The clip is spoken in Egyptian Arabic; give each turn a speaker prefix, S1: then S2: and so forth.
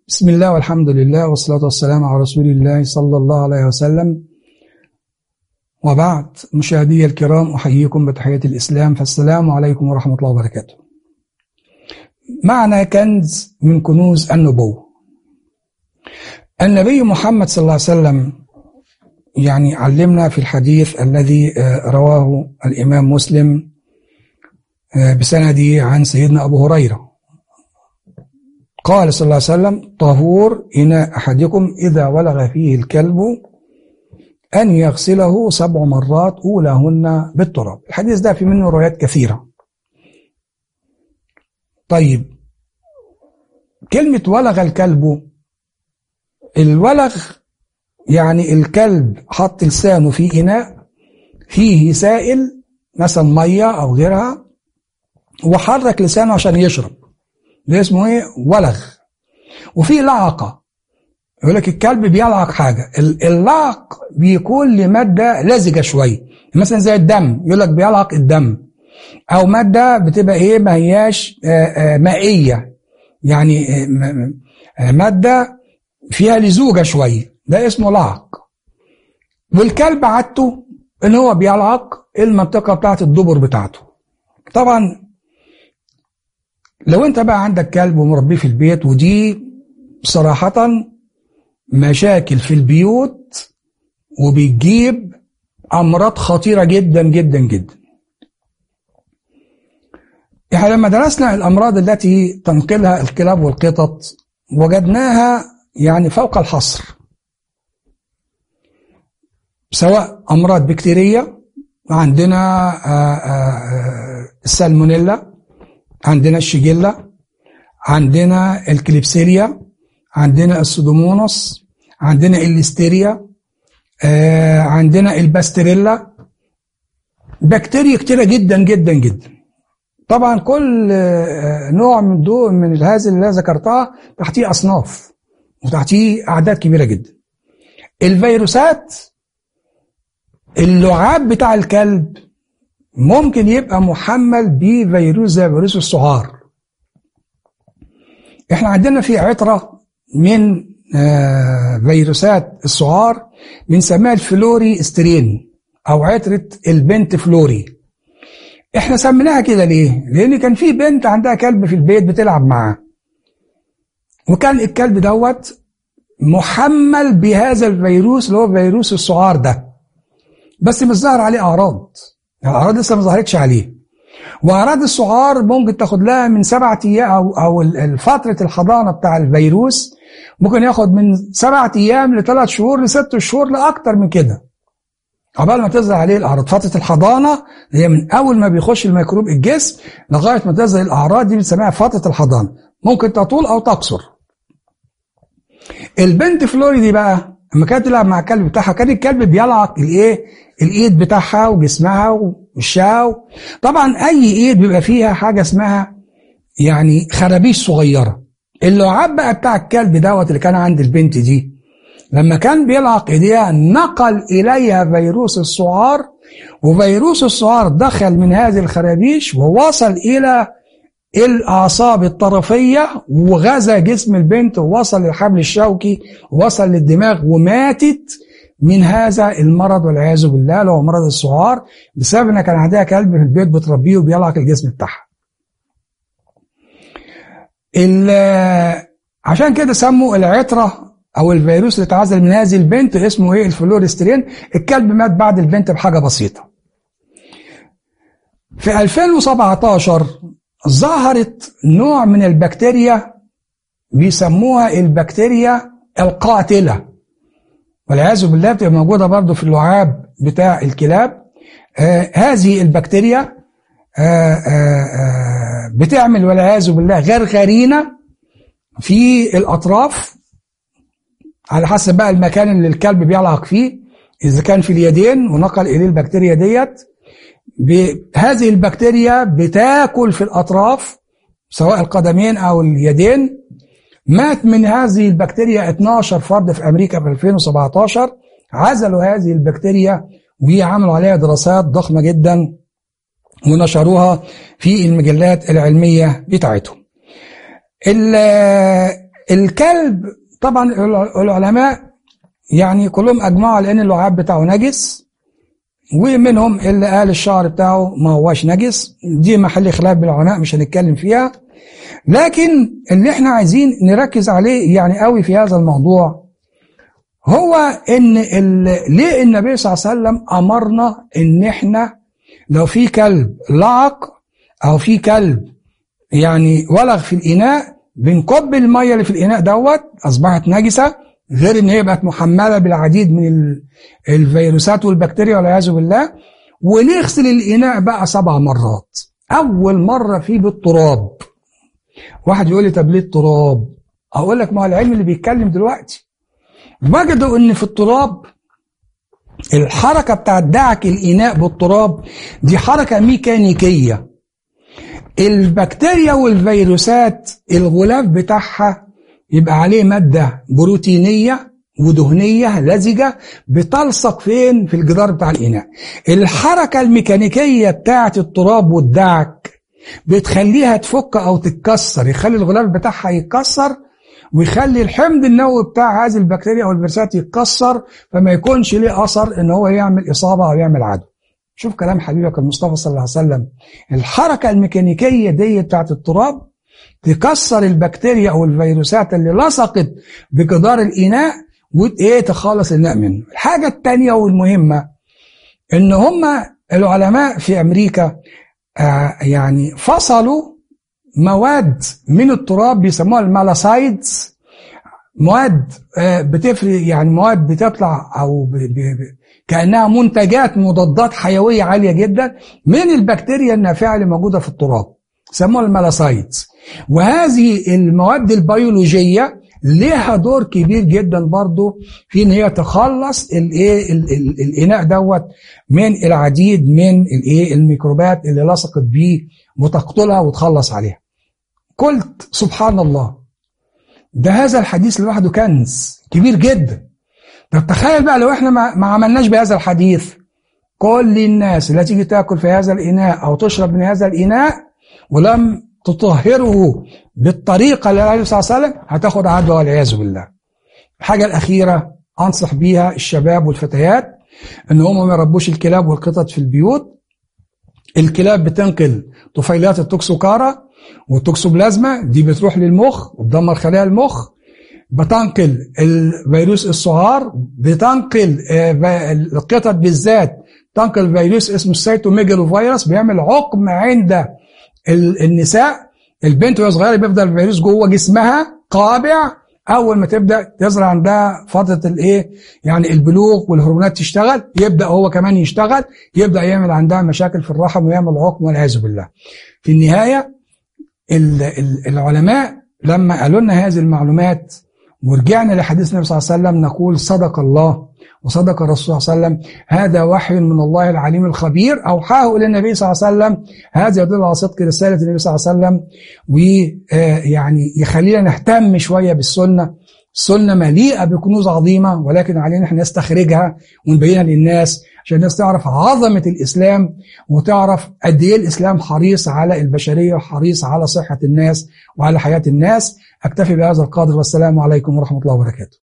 S1: بسم الله والحمد لله والصلاة والسلام على رسول الله صلى الله عليه وسلم وبعد مشاهدي الكرام أحييكم بتحية الإسلام فالسلام عليكم ورحمة الله وبركاته معنا كنز من كنوز النبوة النبي محمد صلى الله عليه وسلم يعني علمنا في الحديث الذي رواه الإمام مسلم بسنده عن سيدنا أبو هريرة قال صلى الله عليه وسلم طهور إناء أحدكم إذا ولغ فيه الكلب أن يغسله سبع مرات أولاهن بالتراب الحديث ده في منه روايات كثيرة طيب كلمة ولغ الكلب الولغ يعني الكلب حط لسانه في إناء فيه سائل مثلا مية أو غيرها وحرك لسانه عشان يشرب ده اسمه ايه ولغ وفي لعقة يقول لك الكلب بيلعق حاجة اللعق بيكون لمادة لزجة شوية مثلا زي الدم يقول لك بيلعق الدم أو مادة بتبقى إيه ما هياش مائية يعني مادة فيها لزوجة شوية ده اسمه لعق والكلب عادته إن هو بيلعق المنطقة بتاعت الدبر بتاعته طبعا لو انت بقى عندك كلب ومربيه في البيت ودي صراحة مشاكل في البيوت وبتجيب أمراض خطيرة جدا جدا جدا احنا لما درسنا الأمراض التي تنقلها الكلاب والقطط وجدناها يعني فوق الحصر سواء أمراض بكتيرية عندنا السالمونيلا عندنا الشجلة عندنا الكليبسيريا عندنا السودومونوس عندنا الليستيريا آه عندنا الباستريلا بكتيريا كتيرة جدا جدا جدا طبعا كل آه نوع من دول من هذه اللي ذكرتها تحتيه أصناف وتحتيه أعداد كبيرة جدا الفيروسات اللعاب بتاع الكلب ممكن يبقى محمل بفيروس زي فيروس السعار احنا عندنا في عطرة من فيروسات السعار بنسميها الفلوري استرين او عطرة البنت فلوري احنا سميناها كده ليه لان كان في بنت عندها كلب في البيت بتلعب معاه وكان الكلب دوت محمل بهذا الفيروس اللي هو فيروس السعار ده بس مش ظاهر عليه اعراض الاعراض لسه ما ظهرتش عليه واعراض السعار ممكن تاخد لها من سبعة ايام او او فتره الحضانه بتاع الفيروس ممكن ياخد من سبعة ايام لثلاث شهور لست شهور لاكتر من كده قبل ما تظهر عليه الاعراض فتره الحضانه هي من اول ما بيخش الميكروب الجسم لغايه ما تظهر الاعراض دي بنسميها فتره الحضانه ممكن تطول او تقصر البنت فلوري دي بقى لما كانت تلعب مع الكلب بتاعها كان الكلب بيلعق الايه الايد بتاعها وجسمها ووشها طبعا اي ايد بيبقى فيها حاجه اسمها يعني خرابيش صغيره اللعاب بقى بتاع الكلب دوت اللي كان عند البنت دي لما كان بيلعق ايديها نقل اليها فيروس السعار وفيروس السعار دخل من هذه الخرابيش ووصل الى الاعصاب الطرفيه وغزا جسم البنت ووصل للحبل الشوكي ووصل للدماغ وماتت من هذا المرض والعياذ بالله اللي هو مرض السعار بسبب ان كان عندها كلب في البيت بتربيه وبيلعق الجسم بتاعها. عشان كده سموا العطره او الفيروس اللي اتعزل من هذه البنت اسمه ايه الفلوريسترين الكلب مات بعد البنت بحاجه بسيطه. في 2017 ظهرت نوع من البكتيريا بيسموها البكتيريا القاتله والعياذ بالله بتبقى موجودة برضو في اللعاب بتاع الكلاب آه هذه البكتيريا آه آه بتعمل والعياذ بالله غرغرينة في الأطراف على حسب بقى المكان اللي الكلب بيلعق فيه إذا كان في اليدين ونقل إليه البكتيريا ديت هذه البكتيريا بتاكل في الأطراف سواء القدمين أو اليدين مات من هذه البكتيريا 12 فرد في أمريكا في 2017 عزلوا هذه البكتيريا وعملوا عليها دراسات ضخمة جدا ونشروها في المجلات العلمية بتاعتهم الكلب طبعا العلماء يعني كلهم اجمعوا على ان اللعاب بتاعه نجس ومنهم اللي قال الشعر بتاعه ما هواش نجس دي محل خلاف بالعلماء مش هنتكلم فيها لكن اللي احنا عايزين نركز عليه يعني قوي في هذا الموضوع هو ان ليه النبي صلى الله عليه وسلم امرنا ان احنا لو في كلب لعق او في كلب يعني ولغ في الاناء بنكب الميه اللي في الاناء دوت اصبحت نجسه غير ان هي بقت محمله بالعديد من الفيروسات والبكتيريا والعياذ بالله ونغسل الاناء بقى سبع مرات اول مره فيه بالتراب واحد يقول لي طب ليه التراب اقول لك ما هو العلم اللي بيتكلم دلوقتي وجدوا ان في التراب الحركة بتاعت دعك الإناء بالتراب دي حركة ميكانيكية البكتيريا والفيروسات الغلاف بتاعها يبقى عليه مادة بروتينية ودهنية لزجة بتلصق فين في الجدار بتاع الإناء الحركة الميكانيكية بتاعت التراب والدعك بتخليها تفك أو تتكسر يخلي الغلاف بتاعها يتكسر ويخلي الحمض النووي بتاع هذه البكتيريا او الفيروسات يتكسر فما يكونش ليه اثر ان هو يعمل اصابه او يعمل عدوى. شوف كلام حبيبك المصطفى صلى الله عليه وسلم الحركه الميكانيكيه دي بتاعت التراب تكسر البكتيريا او الفيروسات اللي لصقت بجدار الاناء وايه تخلص الاناء منه. الحاجه الثانيه والمهمه ان هم العلماء في امريكا آه يعني فصلوا مواد من التراب بيسموها المالاسايدز مواد بتفرق يعني مواد بتطلع او ب ب ب كانها منتجات مضادات حيويه عاليه جدا من البكتيريا النافعه اللي موجوده في التراب سموها المالاسايدز وهذه المواد البيولوجيه ليها دور كبير جدا برضو في ان هي تخلص الايه الاناء دوت من العديد من الايه الميكروبات اللي لصقت بيه وتقتلها وتخلص عليها قلت سبحان الله ده هذا الحديث لوحده كنز كبير جدا طب تخيل بقى لو احنا ما, ما عملناش بهذا الحديث كل الناس اللي تيجي تاكل في هذا الاناء او تشرب من هذا الاناء ولم تطهره بالطريقه اللي النبي صلى الله عليه وسلم هتاخد عدوى والعياذ بالله. الحاجه الاخيره انصح بيها الشباب والفتيات ان هم ما يربوش الكلاب والقطط في البيوت. الكلاب بتنقل طفيلات التوكسوكارا والتوكسوبلازما دي بتروح للمخ وتدمر خلايا المخ بتنقل الفيروس الصغار بتنقل القطط بالذات تنقل فيروس اسمه السيتوميجالو فيروس بيعمل عقم عند النساء البنت وهي صغيره بيفضل الفيروس جوه جسمها قابع اول ما تبدا تظهر عندها فتره الايه يعني البلوغ والهرمونات تشتغل يبدا هو كمان يشتغل يبدا يعمل عندها مشاكل في الرحم ويعمل عقم والعياذ بالله في النهايه العلماء لما قالوا لنا هذه المعلومات ورجعنا لحديث النبي صلى الله عليه وسلم نقول صدق الله وصدق الرسول صلى الله عليه وسلم هذا وحي من الله العليم الخبير أوحاه إلى النبي صلى الله عليه وسلم هذا يدل على صدق رسالة النبي صلى الله عليه وسلم ويعني يخلينا نهتم شوية بالسنة السنة مليئة بكنوز عظيمة ولكن علينا احنا نستخرجها ونبينها للناس عشان الناس تعرف عظمة الإسلام وتعرف قد إيه الإسلام حريص على البشرية وحريص على صحة الناس وعلى حياة الناس أكتفي بهذا القدر والسلام عليكم ورحمة الله وبركاته